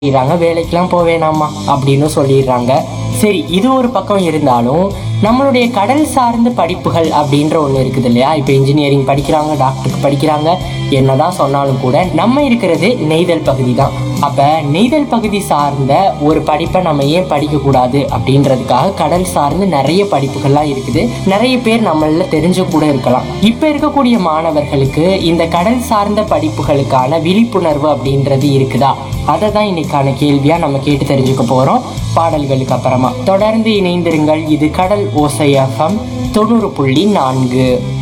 சொல்லிடுறாங்க வேலைக்கெல்லாம் போக வேணாமா அப்படின்னு சொல்லிடுறாங்க சரி இது ஒரு பக்கம் இருந்தாலும் நம்மளுடைய கடல் சார்ந்த படிப்புகள் அப்படின்ற ஒன்று இருக்குது இல்லையா இப்போ இன்ஜினியரிங் படிக்கிறாங்க டாக்டருக்கு படிக்கிறாங்க என்னதான் சொன்னாலும் கூட நம்ம இருக்கிறது நெய்தல் பகுதி தான் அப்போ நெய்தல் பகுதி சார்ந்த ஒரு படிப்பை நம்ம ஏன் படிக்கக்கூடாது அப்படின்றதுக்காக கடல் சார்ந்து நிறைய படிப்புகள்லாம் இருக்குது நிறைய பேர் நம்மள தெரிஞ்சு கூட இருக்கலாம் இப்போ இருக்கக்கூடிய மாணவர்களுக்கு இந்த கடல் சார்ந்த படிப்புகளுக்கான விழிப்புணர்வு அப்படின்றது இருக்குதா அதை தான் இன்னைக்கான கேள்வியா நம்ம கேட்டு தெரிஞ்சுக்க போறோம் பாடல்களுக்கு அப்புறமா தொடர்ந்து இணைந்திருங்கள் இது கடல் ஓசை எஃப்எம் தொண்ணூறு புள்ளி நான்கு